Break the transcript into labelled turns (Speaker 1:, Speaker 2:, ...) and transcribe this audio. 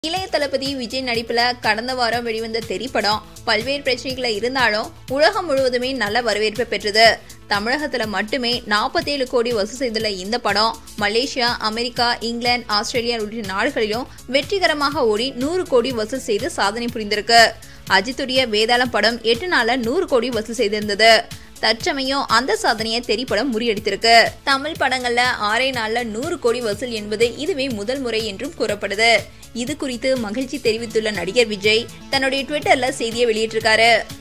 Speaker 1: இளைய தளபதி விஜய் நடிப்புல கடந்த வாரம் வெளிவந்த தெறி படம் பல்வேறு பிரச்சனைகளை இருந்தாலும் உலகம் முழுவதுமே நல்ல வரவேற்பை பெற்றது தமிழகத்துல மட்டுமே 47 கோடி வசூல் செய்துள்ள இந்த படம் மலேசியா அமெரிக்கா இங்கிலாந்து ஆஸ்திரேலியா உள்ளிட்ட நாடுகளிலும் வெற்றிகரமாக ஓடி நூறு கோடி வசூல் செய்து சாதனை புரிந்திருக்கு அஜித்துடைய வேதாளம் படம் எட்டு நாள்ல நூறு கோடி வசூல் செய்திருந்தது தற்சமயம் அந்த சாதனையை தெறிப்படம் முறியடித்திருக்கு தமிழ் படங்கள்ல ஆறே நாள்ல நூறு கோடி வசூல் என்பது இதுவே முதல் முறை என்றும் கூறப்படுது இது குறித்து மகிழ்ச்சி தெரிவித்துள்ள நடிகர் விஜய் தன்னுடைய ட்விட்டர்ல செய்தியை வெளியிட்டிருக்காரு